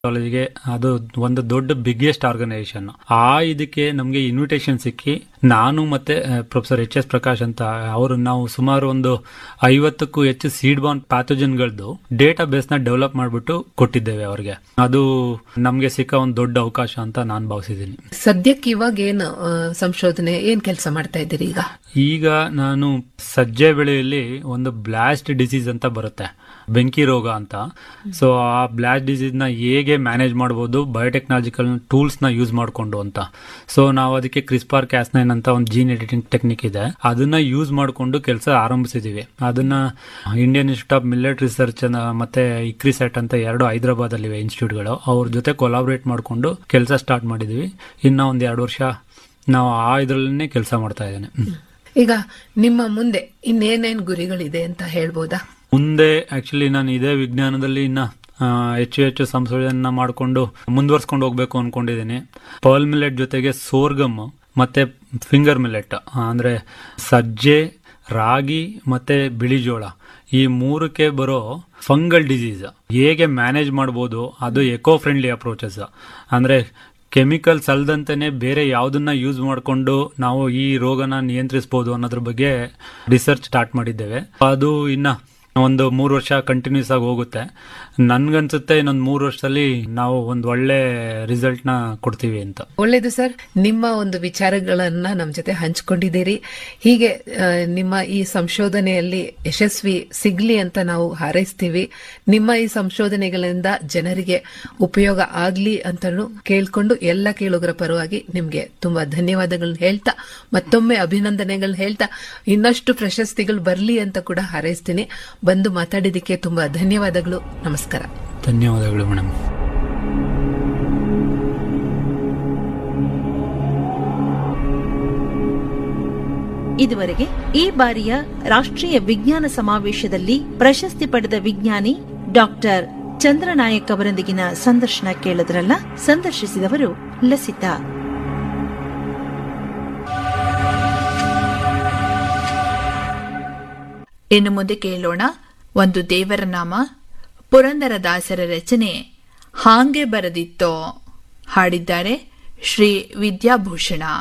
ಕಾಲೇಜಿಗೆ ಅದು ಒಂದು ದೊಡ್ಡ ಬಿಗ್ಗೆಸ್ಟ್ ಆರ್ಗನೈಸೇಷನ್ ಆ ಇದಕ್ಕೆ ನಮಗೆ ಇನ್ವಿಟೇಷನ್ ಸಿಕ್ಕಿ ನಾನು ಮತ್ತೆ ಪ್ರೊಫೆಸರ್ ಎಚ್ ಎಸ್ ಪ್ರಕಾಶ್ ಅಂತ ಅವರು ನಾವು ಸುಮಾರು ಒಂದು ಐವತ್ತಕ್ಕೂ ಹೆಚ್ಚು ಸೀಡ್ ಬಾನ್ ಪ್ಯಾಥೋಜನ್ಗಳದ್ದು ಡೇಟಾ ಬೇಸ್ ನ ಡೆವಲಪ್ ಮಾಡಿಬಿಟ್ಟು ಕೊಟ್ಟಿದ್ದೇವೆ ಅವರಿಗೆ ಅದು ನಮಗೆ ಸಿಕ್ಕ ಒಂದು ದೊಡ್ಡ ಅವಕಾಶ ಅಂತ ನಾನು ಭಾವಿಸಿದ್ದೀನಿ ಸದ್ಯಕ್ಕೆ ಇವಾಗ ಏನು ಆ, ಸಂಶೋಧನೆ ಏನ್ ಕೆಲಸ ಮಾಡ್ತಾ ಇದ್ದೀರಿ ಈಗ ಈಗ ನಾನು ಸಜ್ಜೆ ಬೆಳೆಯಲ್ಲಿ ಒಂದು ಬ್ಲಾಸ್ಟ್ ಡಿಸೀಸ್ ಅಂತ ಬರುತ್ತೆ ಬೆಂಕಿ ರೋಗ ಅಂತ ಸೊ ಆ ಬ್ಲಾಸ್ಟ್ ಡಿಸೀಸ್ ನ ಹೇಗೆ ಮ್ಯಾನೇಜ್ ಮಾಡಬಹುದು ಬಯೋಟೆಕ್ನಾಲಜಿಕಲ್ ಟೂಲ್ಸ್ ನ ಯೂಸ್ ಮಾಡಿಕೊಂಡು ಅಂತ ಸೊ ನಾವು ಅದಕ್ಕೆ ಕ್ರಿಸ್ಪಾರ್ ಕ್ಯಾಸ್ ನೈನ್ ಅಂತ ಒಂದು ಜೀನ್ ಎಡಿಟಿಂಗ್ ಟೆಕ್ನಿಕ್ ಇದೆ ಅದನ್ನ ಯೂಸ್ ಮಾಡಿಕೊಂಡು ಕೆಲಸ ಆರಂಭಿಸಿದೀವಿ ಅದನ್ನ Indian Institute of Millet Research ಮತ್ತೆ ಇಕ್ರಿಸೆಟ್ ಅಂತ ಎರಡು ಹೈದರಾಬಾದ್ ಅಲ್ಲಿ ಇನ್ಸ್ಟಿಟ್ಯೂಟ್ಗಳು ಅವ್ರ ಜೊತೆ ಕೊಲಾಬ್ರೇಟ್ ಮಾಡಿಕೊಂಡು ಕೆಲಸ ಸ್ಟಾರ್ಟ್ ಮಾಡಿದೀವಿ ಇನ್ನ ಒಂದ್ ಎರಡು ವರ್ಷ ನಾವು ಆ ಇದ್ರಲ್ಲೇ ಕೆಲಸ ಮಾಡ್ತಾ ಇದ್ದೇನೆ ಈಗ ನಿಮ್ಮ ಮುಂದೆ ಇನ್ನೇನೇನ್ ಗುರಿಗಳಿದೆ ಅಂತ ಹೇಳ್ಬೋದಾ ಮುಂದೆ ಆಕ್ಚುಲಿ ನಾನು ಇದೇ ವಿಜ್ಞಾನದಲ್ಲಿ ಇನ್ನ ಆ, ಹೆಚ್ಚು ಹೆಚ್ಚು ಸಂಶೋಧನೆ ಮಾಡಿಕೊಂಡು ಮುಂದುವರ್ಸ್ಕೊಂಡು ಹೋಗ್ಬೇಕು ಅನ್ಕೊಂಡಿದ್ದೀನಿ ಪರ್ಲ್ ಮಿಲೆಟ್ ಜೊತೆಗೆ ಸೋರ್ಗಮ್ ಮತ್ತೆ ಫಿಂಗರ್ ಮಿಲೆಟ್ ಅಂದ್ರೆ ಸಜ್ಜೆ ರಾಗಿ ಮತ್ತೆ ಬಿಳಿ ಜೋಳ ಈ ಮೂರಕ್ಕೆ ಬರೋ ಫಂಗಲ್ ಡಿಸೀಸ್ ಹೇಗೆ ಮ್ಯಾನೇಜ್ ಮಾಡ್ಬೋದು ಅದು ಎಕೋ ಫ್ರೆಂಡ್ಲಿ ಅಪ್ರೋಚಸ್ ಅಂದ್ರೆ ಕೆಮಿಕಲ್ಸ್ ಅಲ್ದಂತೆನೆ ಬೇರೆ ಯಾವ್ದನ್ನ ಯೂಸ್ ಮಾಡಿಕೊಂಡು ನಾವು ಈ ರೋಗನ ನಿಯಂತ್ರಿಸಬಹುದು ಅನ್ನೋದ್ರ ಬಗ್ಗೆ ರಿಸರ್ಚ್ ಸ್ಟಾರ್ಟ್ ಮಾಡಿದ್ದೇವೆ ಅದು ಇನ್ನ ಒಂದು ಮೂರು ವರ್ಷ ಕಂಟಿನ್ಯೂಸ್ ಆಗಿ ಹೋಗುತ್ತೆ ನನ್ಗನ್ಸುತ್ತೆ ಇನ್ನೊಂದು ಮೂರು ವರ್ಷದಲ್ಲಿ ನಾವು ಒಂದು ಒಳ್ಳೆ ರಿಸಲ್ಟ್ ನ ಕೊಡ್ತೀವಿ ಅಂತ ಒಳ್ಳೇದು ಸರ್ ನಿಮ್ಮ ಒಂದು ವಿಚಾರಗಳನ್ನ ನಮ್ಮ ಜೊತೆ ಹಂಚಿಕೊಂಡಿದ್ದೀರಿ ಹೀಗೆ ಆ, ನಿಮ್ಮ ಈ ಸಂಶೋಧನೆಯಲ್ಲಿ ಯಶಸ್ವಿ ಸಿಗ್ಲಿ ಅಂತ ನಾವು ಹಾರೈಸ್ತೀವಿ ನಿಮ್ಮ ಈ ಸಂಶೋಧನೆಗಳಿಂದ ಜನರಿಗೆ ಉಪಯೋಗ ಆಗ್ಲಿ ಅಂತನೂ ಕೇಳ್ಕೊಂಡು ಎಲ್ಲ ಕೇಳುಗರ ಪರವಾಗಿ ನಿಮ್ಗೆ ತುಂಬಾ ಧನ್ಯವಾದಗಳನ್ನ ಹೇಳ್ತಾ ಮತ್ತೊಮ್ಮೆ ಅಭಿನಂದನೆಗಳನ್ನ ಹೇಳ್ತಾ ಇನ್ನಷ್ಟು ಪ್ರಶಸ್ತಿಗಳು ಬರ್ಲಿ ಅಂತ ಕೂಡ ಹಾರೈಸ್ತೀನಿ ಬಂದು ಮಾತಾಡಿದಕ್ಕೆ ತುಂಬಾ ಧನ್ಯವಾದಗಳು ನಮಸ್ಕಾರ ಧನ್ಯವಾದಗಳು ಮೇಡಮ್ ಇದುವರೆಗೆ ಈ ಬಾರಿಯ ರಾಷ್ಟ್ರೀಯ ವಿಜ್ಞಾನ ಸಮಾವೇಶದಲ್ಲಿ ಪ್ರಶಸ್ತಿ ಪಡೆದ ವಿಜ್ಞಾನಿ ಡಾಕ್ಟರ್ ಚಂದ್ರನಾಯಕ್ ಅವರೊಂದಿಗಿನ ಸಂದರ್ಶನ ಕೇಳಿದ್ರಲ್ಲ ಸಂದರ್ಶಿಸಿದವರು ಲಸಿತಾ ಇನ್ನು ಮುಂದೆ ಕೇಳೋಣ ಒಂದು ದೇವರ ನಾಮ ಪುರಂದರದಾಸರ ರಚನೆ ಹಾಂಗೆ ಬರೆದಿತ್ತೋ ಹಾಡಿದ್ದಾರೆ ಶ್ರೀ ವಿದ್ಯಾಭೂಷಣ